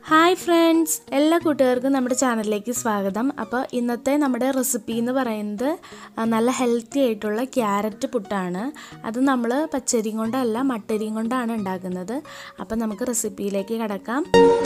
hi friends എല്ലാ കൂട്ടുകാർക്കും നമ്മുടെ ചാനലിലേക്ക് സ്വാഗതം അപ്പോൾ ഇന്നത്തെ നമ്മുടെ റെസിപ്പി എന്ന് പറയുന്നത് ആ, നല്ല ഹെൽത്തി ആയിട്ടുള്ള ക്യാരറ്റ് പുട്ടാണ് അത് നമ്മൾ പച്ചരിയും കൊണ്ടല്ല മട്ടരിയും കൊണ്ടാണ് ഉണ്ടാക്കുന്നത് അപ്പോൾ നമുക്ക് റെസിപ്പിയിലേക്ക് കിടക്കാം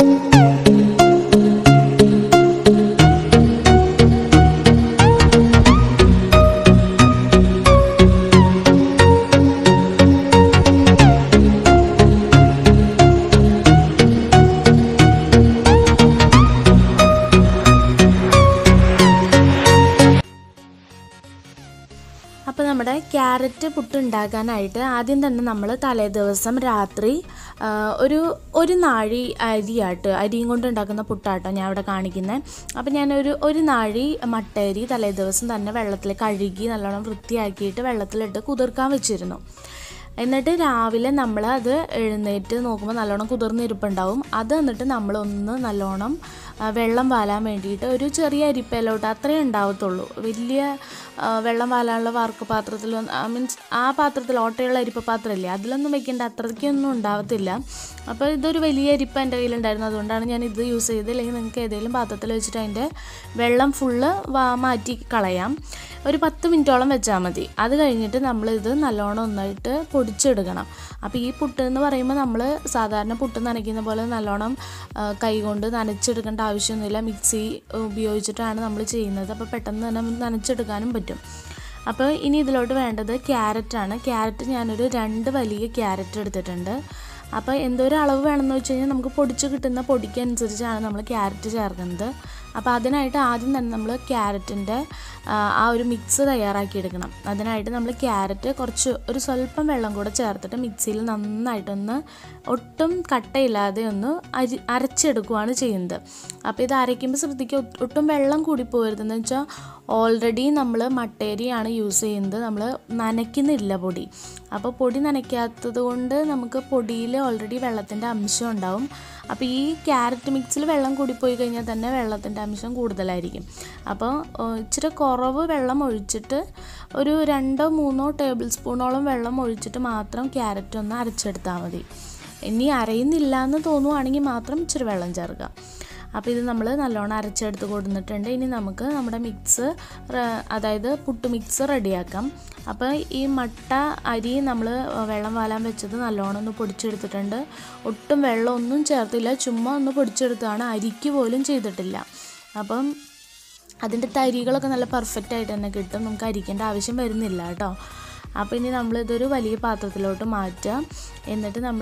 അപ്പോൾ നമ്മുടെ ക്യാരറ്റ് പുട്ട് ഉണ്ടാക്കാനായിട്ട് ആദ്യം തന്നെ നമ്മൾ തലേ ദിവസം രാത്രി ആ, ഒരു ഒരു നാഴി അരിയാട്ട് അരിയും കൊണ്ട് ഉണ്ടാക്കുന്ന പുട്ടാട്ടോ ഞാൻ ഇവിടെ കാണിക്കുന്നത് അപ്പോൾ ഞാനൊരു ഒരു നാഴി മട്ടരി തലേ ദിവസം തന്നെ വെള്ളത്തിൽ കഴുകി നല്ലോണം വൃത്തിയാക്കിയിട്ട് വെള്ളത്തിലിട്ട് കുതിർക്കാൻ വെച്ചിരുന്നു എന്നിട്ട് രാവിലെ നമ്മൾ അത് എഴുന്നേറ്റ് നോക്കുമ്പോൾ നല്ലോണം കുതിർന്നിരിപ്പുണ്ടാവും അത് എന്നിട്ട് നമ്മളൊന്ന് നല്ലോണം ആ, വെള്ളം വാലാൻ വേണ്ടിയിട്ട് ഒരു ചെറിയ അരിപ്പയിലോട്ട് അത്രയേ ഉണ്ടാവത്തുള്ളൂ വലിയ ആ, വെള്ളം വാലാനുള്ള വാർക്ക് പാത്രത്തിൽ മീൻസ് ആ പാത്രത്തിൽ ഓട്ടയുള്ള അരിപ്പ പാത്രമില്ലേ അതിലൊന്നും വെക്കേണ്ട അത്രയ്ക്കൊന്നും ഉണ്ടാവത്തില്ല അപ്പോൾ ഇതൊരു വലിയ അരിപ്പ എൻ്റെ കയ്യിലുണ്ടായിരുന്നു അതുകൊണ്ടാണ് ഞാൻ ഇത് യൂസ് ചെയ്തത് അല്ലെങ്കിൽ നിങ്ങൾക്ക് ഏതെങ്കിലും പാത്രത്തിൽ വെച്ചിട്ട് അതിൻ്റെ വെള്ളം ഫുള്ള് വാ മാറ്റി കളയാം ഒരു പത്ത് മിനിറ്റോളം വെച്ചാൽ മതി അത് കഴിഞ്ഞിട്ട് നമ്മളിത് നല്ലോണം ഒന്നായിട്ട് പൊടിച്ചെടുക്കണം അപ്പോൾ ഈ പുട്ട് എന്ന് പറയുമ്പോൾ നമ്മൾ സാധാരണ പുട്ട് നനയ്ക്കുന്ന പോലെ നല്ലോണം ആ, കൈകൊണ്ട് നനച്ചെടുക്കേണ്ട ആവശ്യമൊന്നുമില്ല മിക്സി ഉപയോഗിച്ചിട്ടാണ് നമ്മൾ ചെയ്യുന്നത് അപ്പോൾ പെട്ടെന്ന് തന്നെ നമുക്ക് നനച്ചെടുക്കാനും പറ്റും അപ്പോൾ ഇനി ഇതിലോട്ട് വേണ്ടത് ക്യാരറ്റാണ് ക്യാരറ്റ് ഞാനൊരു രണ്ട് വലിയ ക്യാരറ്റ് എടുത്തിട്ടുണ്ട് അപ്പോൾ എന്തോരം അളവ് വേണമെന്ന് വെച്ച് കഴിഞ്ഞാൽ നമുക്ക് പൊടിച്ച് കിട്ടുന്ന പൊടിക്ക് അനുസരിച്ചാണ് നമ്മൾ ക്യാരറ്റ് ചേർക്കുന്നത് അപ്പോൾ അതിനായിട്ട് ആദ്യം തന്നെ നമ്മൾ ക്യാരറ്റിൻ്റെ ആ ഒരു മിക്സ് തയ്യാറാക്കിയെടുക്കണം അതിനായിട്ട് നമ്മൾ ക്യാരറ്റ് കുറച്ച് ഒരു സ്വല്പം വെള്ളം കൂടെ ചേർത്തിട്ട് മിക്സിയിൽ നന്നായിട്ടൊന്ന് ഒട്ടും കട്ടയില്ലാതെ ഒന്ന് അരി അരച്ചെടുക്കുകയാണ് ചെയ്യുന്നത് അപ്പോൾ ഇത് അരയ്ക്കുമ്പോൾ ശ്രദ്ധിക്കുക ഒട്ട് ഒട്ടും വെള്ളം കൂടി പോകരുതെന്ന് വെച്ചാൽ ഓൾറെഡി നമ്മൾ മട്ടേരിയാണ് യൂസ് ചെയ്യുന്നത് നമ്മൾ നനയ്ക്കുന്നില്ല പൊടി അപ്പോൾ പൊടി നനയ്ക്കാത്തത് കൊണ്ട് നമുക്ക് പൊടിയിൽ ഓൾറെഡി വെള്ളത്തിൻ്റെ അംശം ഉണ്ടാവും അപ്പോൾ ഈ ക്യാരറ്റ് മിക്സിൽ വെള്ളം കൂടിപ്പോയി കഴിഞ്ഞാൽ തന്നെ വെള്ളത്തിൻ്റെ അംശം കൂടുതലായിരിക്കും അപ്പോൾ ഏഹ്, ഇച്ചിരി കുറവ് വെള്ളം ഒഴിച്ചിട്ട് ഒരു രണ്ടോ മൂന്നോ ടേബിൾ സ്പൂണോളം വെള്ളം ഒഴിച്ചിട്ട് മാത്രം ക്യാരറ്റ് ഒന്ന് അരച്ചെടുത്താൽ മതി ഇനി അരയുന്നില്ല എന്ന് തോന്നുവാണെങ്കിൽ മാത്രം ഇച്ചിരി വെള്ളം ചേർക്കുക അപ്പോൾ ഇത് നമ്മൾ നല്ലോണം അരച്ചെടുത്ത് കൊടുത്തിട്ടുണ്ട് ഇനി നമുക്ക് നമ്മുടെ മിക്സ് റെ- അതായത് പുട്ട് മിക്സ് റെഡിയാക്കാം അപ്പോൾ ഈ മട്ട അരി നമ്മൾ വെള്ളം വാലാൻ വെച്ചത് നല്ലോണം ഒന്ന് പൊടിച്ചെടുത്തിട്ടുണ്ട് ഒട്ടും വെള്ളം ഒന്നും ചേർത്തില്ല ചുമ്മാ ഒന്ന് പൊടിച്ചെടുത്താണ് അരിക്ക് പോലും ചെയ്തിട്ടില്ല അപ്പം അതിൻ്റെ തരികളൊക്കെ നല്ല പെർഫെക്റ്റ് ആയിട്ട് തന്നെ കിട്ടും നമുക്ക് അരിക്കേണ്ട ആവശ്യം വരുന്നില്ല കേട്ടോ അപ്പോൾ ഇനി നമ്മളിതൊരു വലിയ പാത്രത്തിലോട്ട് മാറ്റാം എന്നിട്ട് നമ്മൾ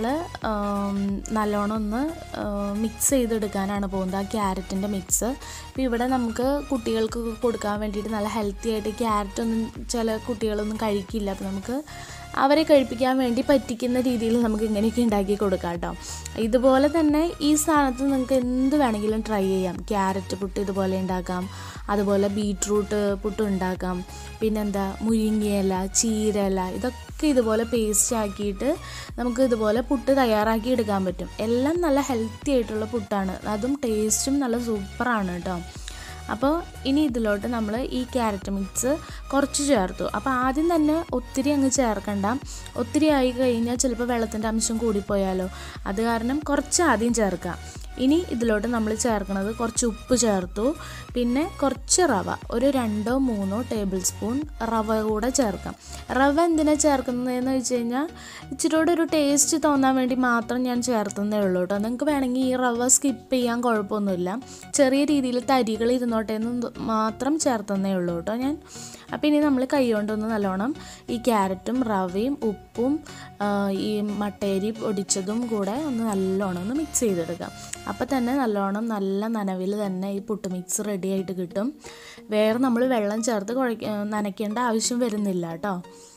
നല്ലോണം ഒന്ന് മിക്സ് ചെയ്തെടുക്കാനാണ് പോകുന്നത് ആ ക്യാരറ്റിൻ്റെ മിക്സ് ഇപ്പോൾ ഇവിടെ നമുക്ക് കുട്ടികൾക്ക് കൊടുക്കാൻ വേണ്ടിയിട്ട് നല്ല ഹെൽത്തി ആയിട്ട് ക്യാരറ്റ് ഒന്നും ചില കുട്ടികളൊന്നും കഴിക്കില്ല അപ്പോൾ നമുക്ക് അവരെ കഴിപ്പിക്കാൻ വേണ്ടി പറ്റിക്കുന്ന രീതിയിൽ നമുക്ക് ഇങ്ങനെയൊക്കെ ഉണ്ടാക്കി കൊടുക്കാം കേട്ടോ ഇതുപോലെ തന്നെ ഈ സ്ഥാനത്ത് നിങ്ങൾക്ക് എന്ത് വേണമെങ്കിലും ട്രൈ ചെയ്യാം ക്യാരറ്റ് പുട്ട് ഇതുപോലെ ഉണ്ടാക്കാം അതുപോലെ ബീട്രൂട്ട് പുട്ട് ഉണ്ടാക്കാം പിന്നെന്താ മുരിങ്ങയില ചീരയില ഇതൊക്കെ ഇതുപോലെ പേസ്റ്റ് ആക്കിയിട്ട് നമുക്ക് ഇതുപോലെ പുട്ട് തയ്യാറാക്കി എടുക്കാൻ പറ്റും എല്ലാം നല്ല ഹെൽത്തി ആയിട്ടുള്ള പുട്ടാണ് അതും ടേസ്റ്റും നല്ല സൂപ്പറാണ് കേട്ടോ അപ്പോൾ ഇനി ഇതിലോട്ട് നമ്മൾ ഈ ക്യാരറ്റ് മിക്സ് കുറച്ച് ചേർത്തു അപ്പോൾ ആദ്യം തന്നെ ഒത്തിരി അങ്ങ് ചേർക്കണ്ട ഒത്തിരി ആയി കഴിഞ്ഞാൽ ചിലപ്പോൾ വെള്ളത്തിൻ്റെ അംശം കൂടിപ്പോയാലോ അത് കാരണം കുറച്ച് ആദ്യം ചേർക്കാം ഇനി ഇതിലോട്ട് നമ്മൾ ചേർക്കുന്നത് കുറച്ച് ഉപ്പ് ചേർത്തു പിന്നെ കുറച്ച് റവ ഒരു രണ്ടോ മൂന്നോ ടേബിൾ സ്പൂൺ റവ കൂടെ ചേർക്കാം റവ എന്തിനാണ് ചേർക്കുന്നതെന്ന് വെച്ച് കഴിഞ്ഞാൽ ഇച്ചിരി കൂടെ ഒരു ടേസ്റ്റ് തോന്നാൻ വേണ്ടി മാത്രം ഞാൻ ചേർത്തുന്നേ ഉള്ളൂ കേട്ടോ നിങ്ങൾക്ക് വേണമെങ്കിൽ ഈ റവ സ്കിപ്പ് ചെയ്യാൻ കുഴപ്പമൊന്നുമില്ല ചെറിയ രീതിയിൽ തരികൾ ഇരുന്നോട്ടെ എന്ന് മാത്രം ചേർത്തുന്നേ ഉള്ളൂ കേട്ടോ ഞാൻ അപ്പോൾ ഇനി നമ്മൾ കൈ കൊണ്ടൊന്ന് നല്ലോണം ഈ ക്യാരറ്റും റവയും ഉപ്പും ആ, ഈ മട്ടേരി പൊടിച്ചതും കൂടെ ഒന്ന് നല്ലോണം ഒന്ന് മിക്സ് ചെയ്തെടുക്കാം അപ്പോൾ തന്നെ നല്ലോണം നല്ല നനവിൽ തന്നെ ഈ പുട്ട് മിക്സ് റെഡി ആയിട്ട് കിട്ടും വേറെ നമ്മൾ വെള്ളം ചേർത്ത് കുഴയ്ക്ക നനയ്ക്കേണ്ട ആവശ്യം വരുന്നില്ല കേട്ടോ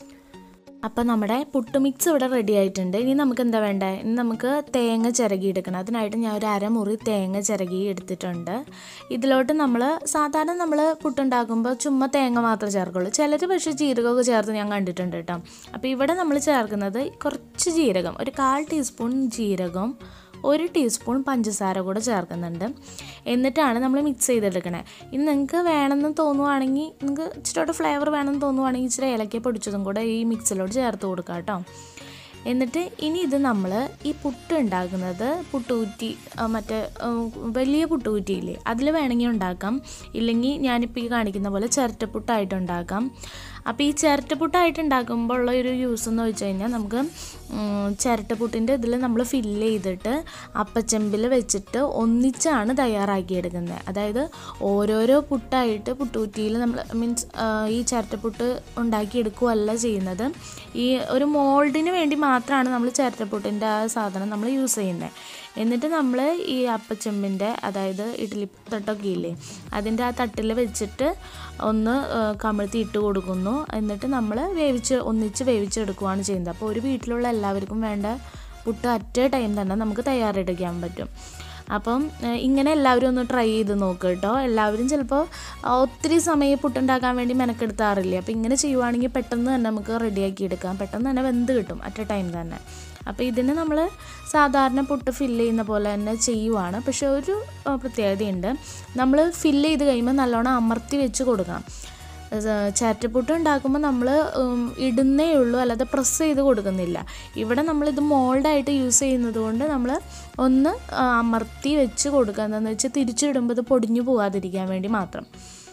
അപ്പോൾ നമ്മുടെ പുട്ട് മിക്സ് ഇവിടെ റെഡി ആയിട്ടുണ്ട് ഇനി നമുക്ക് എന്താ വേണ്ടത് ഇനി നമുക്ക് തേങ്ങ ചിരകി എടുക്കണം അതിനായിട്ട് ഞാൻ ഒരു അരമുറി തേങ്ങ ചിരകി എടുത്തിട്ടുണ്ട് ഇതിലോട്ട് നമ്മൾ സാധാരണ നമ്മൾ പുട്ടുണ്ടാക്കുമ്പോൾ ചുമ്മാ തേങ്ങ മാത്രമേ ചേർക്കുള്ളൂ ചിലർ പക്ഷേ ജീരകമൊക്കെ ചേർത്ത് ഞാൻ കണ്ടിട്ടുണ്ട് കേട്ടോ അപ്പോൾ ഇവിടെ നമ്മൾ ചേർക്കുന്നത് കുറച്ച് ജീരകം ഒരു കാൽ ടീസ്പൂൺ ജീരകം ഒരു ടീസ്പൂൺ പഞ്ചസാര കൂടെ ചേർക്കുന്നുണ്ട് എന്നിട്ടാണ് നമ്മൾ മിക്സ് ചെയ്തെടുക്കണേ ഇനി നിങ്ങൾക്ക് വേണമെന്ന് തോന്നുവാണെങ്കിൽ നിങ്ങൾക്ക് ഇച്ചിരി ഫ്ലേവർ വേണമെന്ന് തോന്നുവാണെങ്കിൽ ഇച്ചിരി ഏലക്ക പൊടിച്ചതും കൂടെ ഈ മിക്സിലോട്ട് ചേർത്ത് കൊടുക്കാം കേട്ടോ എന്നിട്ട് ഇനി ഇത് നമ്മൾ ഈ പുട്ട് ഉണ്ടാക്കുന്നത് പുട്ടുകുറ്റി ആ, മറ്റേ ആ, വലിയ പുട്ടുകുറ്റിയില്ലേ അതിൽ വേണമെങ്കിൽ ഉണ്ടാക്കാം ഇല്ലെങ്കിൽ ഞാനിപ്പോൾ ഈ കാണിക്കുന്ന പോലെ ചിരട്ടപ്പുട്ടായിട്ട് ഉണ്ടാക്കാം അപ്പോൾ ഈ ചിരട്ടപ്പുട്ടായിട്ട് ഉണ്ടാക്കുമ്പോൾ ഉള്ള ഒരു യൂസ് എന്ന് വെച്ച് കഴിഞ്ഞാൽ നമുക്ക് ഉം, ചിരട്ടപ്പുട്ടിൻ്റെ ഇതിൽ നമ്മൾ ഫില്ല് ചെയ്തിട്ട് അപ്പച്ചെമ്പിൽ വെച്ചിട്ട് ഒന്നിച്ചാണ് തയ്യാറാക്കിയെടുക്കുന്നത് അതായത് ഓരോരോ പുട്ടായിട്ട് പുട്ടുകുറ്റിയിൽ നമ്മൾ മീൻസ് ഈ ചിരട്ടപ്പുട്ട് ഉണ്ടാക്കിയെടുക്കുകയല്ല ചെയ്യുന്നത് ഈ ഒരു മോൾഡിന് വേണ്ടി മാത്രമാണ് നമ്മൾ ചിരട്ടപ്പുട്ടിൻ്റെ ആ സാധനം നമ്മൾ യൂസ് ചെയ്യുന്നത് എന്നിട്ട് നമ്മൾ ഈ അപ്പച്ചെമ്പിൻ്റെ അതായത് ഇഡ്ഡലി തട്ടൊക്കെ ഇല്ലേ അതിൻ്റെ ആ തട്ടിൽ വെച്ചിട്ട് ഒന്ന് ആ, കമിഴ്ത്തി ഇട്ട് കൊടുക്കുന്നു എന്നിട്ട് നമ്മൾ വേവിച്ച് ഒന്നിച്ച് വേവിച്ചെടുക്കുകയാണ് ചെയ്യുന്നത് അപ്പോൾ ഒരു വീട്ടിലുള്ള എല്ലാവർക്കും വേണ്ട പുട്ട് അറ്റ് ടൈം തന്നെ നമുക്ക് തയ്യാറെടുക്കാൻ പറ്റും അപ്പം ഏഹ്, ഇങ്ങനെ എല്ലാവരും ഒന്ന് ട്രൈ ചെയ്ത് നോക്കുക കേട്ടോ എല്ലാവരും ചിലപ്പോൾ ഒത്തിരി സമയം പുട്ടുണ്ടാക്കാൻ വേണ്ടി മെനക്കെടുത്താറില്ല അപ്പോൾ ഇങ്ങനെ ചെയ്യുവാണെങ്കിൽ പെട്ടെന്ന് തന്നെ നമുക്ക് റെഡിയാക്കി എടുക്കാം പെട്ടെന്ന് തന്നെ വെന്ത് കിട്ടും അറ്റ് എ ടൈം തന്നെ അപ്പോൾ ഇതിന് നമ്മൾ സാധാരണ പുട്ട് ഫില്ല് ചെയ്യുന്ന പോലെ തന്നെ ചെയ്യുവാണ് പക്ഷെ ഒരു ഏഹ്, പ്രത്യേകതയുണ്ട് നമ്മൾ ഫില്ല് ചെയ്ത് കഴിയുമ്പോൾ നല്ലോണം അമർത്തി വെച്ച് കൊടുക്കണം ചാറ്റപ്പുട്ട് ഉണ്ടാക്കുമ്പോൾ നമ്മൾ ഇടുന്നേ ഉള്ളൂ അല്ലാതെ പ്രസ് ചെയ്ത് കൊടുക്കുന്നില്ല ഇവിടെ നമ്മളിത് മോൾഡായിട്ട് യൂസ് ചെയ്യുന്നത് കൊണ്ട് നമ്മൾ ഒന്ന് ആ, അമർത്തി വെച്ച് കൊടുക്കുക എന്താണെന്ന് വെച്ചാൽ തിരിച്ചിടുമ്പോൾ ഇത് പൊടിഞ്ഞു പോകാതിരിക്കാൻ വേണ്ടി മാത്രം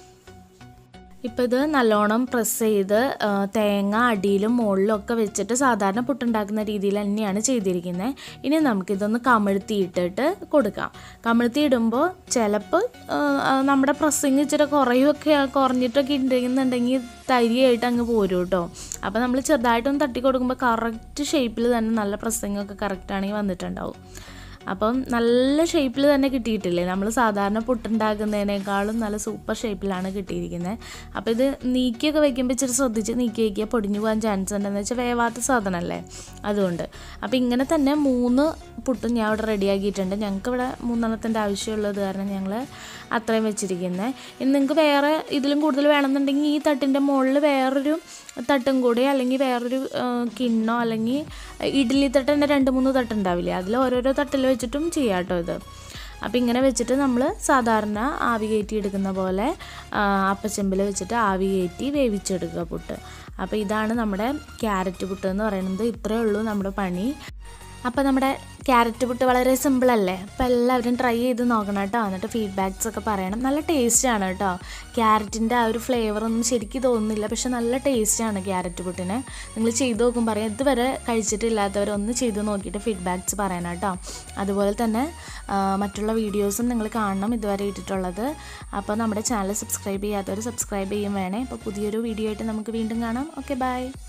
ഇപ്പോൾ ഇത് നല്ലോണം പ്രസ് ചെയ്ത് ആ, തേങ്ങ അടിയിലും മുകളിലും ഒക്കെ വെച്ചിട്ട് സാധാരണ പുട്ടുണ്ടാക്കുന്ന രീതിയിൽ തന്നെയാണ് ചെയ്തിരിക്കുന്നത് ഇനി നമുക്കിതൊന്ന് കമിഴ്ത്തിയിട്ടിട്ട് കൊടുക്കാം കമിഴ്ത്തിയിടുമ്പോൾ ചിലപ്പോൾ ആ, ആ, നമ്മുടെ പ്രസ്സിങ് ഇച്ചിരി കുറയുമൊക്കെ കുറഞ്ഞിട്ടൊക്കെ ഉണ്ടെന്നുണ്ടെങ്കിൽ തരിയായിട്ട് അങ്ങ് പോരും കേട്ടോ അപ്പോൾ നമ്മൾ ചെറുതായിട്ടൊന്ന് തട്ടി കൊടുക്കുമ്പോൾ കറക്റ്റ് ഷേപ്പിൽ തന്നെ നല്ല പ്രസ്സിങ് ഒക്കെ കറക്റ്റ് ആണെങ്കിൽ വന്നിട്ടുണ്ടാവും അപ്പം നല്ല ഷേപ്പിൽ തന്നെ കിട്ടിയിട്ടില്ലേ നമ്മൾ സാധാരണ പുട്ടുണ്ടാക്കുന്നതിനേക്കാളും നല്ല സൂപ്പർ ഷേപ്പിലാണ് കിട്ടിയിരിക്കുന്നത് അപ്പോൾ ഇത് നീക്കിയൊക്കെ വെക്കുമ്പോൾ ഇച്ചിരി ശ്രദ്ധിച്ച് നീക്കി വയ്ക്കുക പൊടിഞ്ഞു പോകാൻ ചാൻസ് ഉണ്ടെന്ന് വെച്ചാൽ വേവാത്ത സാധനമല്ലേ അതുകൊണ്ട് അപ്പോൾ ഇങ്ങനെ തന്നെ മൂന്ന് പുട്ടും ഞാൻ ഇവിടെ റെഡിയാക്കിയിട്ടുണ്ട് ഞങ്ങൾക്ക് ഇവിടെ മൂന്നെണ്ണത്തിൻ്റെ ആവശ്യമുള്ളത് കാരണം ഞങ്ങൾ അത്രയും വെച്ചിരിക്കുന്നത് ഇനി നിങ്ങൾക്ക് വേറെ ഇതിലും കൂടുതൽ വേണമെന്നുണ്ടെങ്കിൽ ഈ തട്ടിൻ്റെ മുകളിൽ വേറൊരു തട്ടും കൂടി അല്ലെങ്കിൽ വേറൊരു ആ, കിണ്ണോ അല്ലെങ്കിൽ ഇഡ്ഡലി തട്ടിൻ്റെ രണ്ട് മൂന്ന് തട്ടുണ്ടാവില്ലേ അതിൽ ഓരോരോ തട്ടിൽ വെച്ചിട്ടും ചെയ്യാം കേട്ടോ ഇത് അപ്പോൾ ഇങ്ങനെ വെച്ചിട്ട് നമ്മൾ സാധാരണ ആവി കയറ്റി എടുക്കുന്ന പോലെ ആ, അപ്പച്ചെമ്പിൽ വെച്ചിട്ട് ആവി കയറ്റി വേവിച്ചെടുക്കുക പുട്ട് അപ്പോൾ ഇതാണ് നമ്മുടെ ക്യാരറ്റ് പുട്ട് എന്ന് പറയുന്നത് ഇത്രയേ ഉള്ളൂ നമ്മുടെ പണി അപ്പോൾ നമ്മുടെ ക്യാരറ്റ് പുട്ട് വളരെ സിമ്പിളല്ലേ അപ്പോൾ എല്ലാവരും ട്രൈ ചെയ്ത് നോക്കണം കേട്ടോ എന്നിട്ട് ഫീഡ്ബാക്സ് ഒക്കെ പറയണം നല്ല ടേസ്റ്റാണ് കേട്ടോ ക്യാരറ്റിൻ്റെ ആ ഒരു ഫ്ലേവർ ഒന്നും ശരിക്കും തോന്നുന്നില്ല പക്ഷെ നല്ല ടേസ്റ്റാണ് ക്യാരറ്റ് പുട്ടിന് നിങ്ങൾ ചെയ്ത് നോക്കും പറയാം ഇതുവരെ കഴിച്ചിട്ടില്ലാത്തവർ ഒന്ന് ചെയ്ത് നോക്കിയിട്ട് ഫീഡ്ബാക്സ് പറയണം കേട്ടോ അതുപോലെ തന്നെ ആ, മറ്റുള്ള വീഡിയോസും നിങ്ങൾ കാണണം ഇതുവരെ ഇട്ടിട്ടുള്ളത് അപ്പോൾ നമ്മുടെ ചാനൽ സബ്സ്ക്രൈബ് ചെയ്യാത്തവർ സബ്സ്ക്രൈബ് ചെയ്യും വേണേ അപ്പോൾ പുതിയൊരു വീഡിയോ ആയിട്ട് നമുക്ക് വീണ്ടും കാണാം ഓക്കെ ബൈ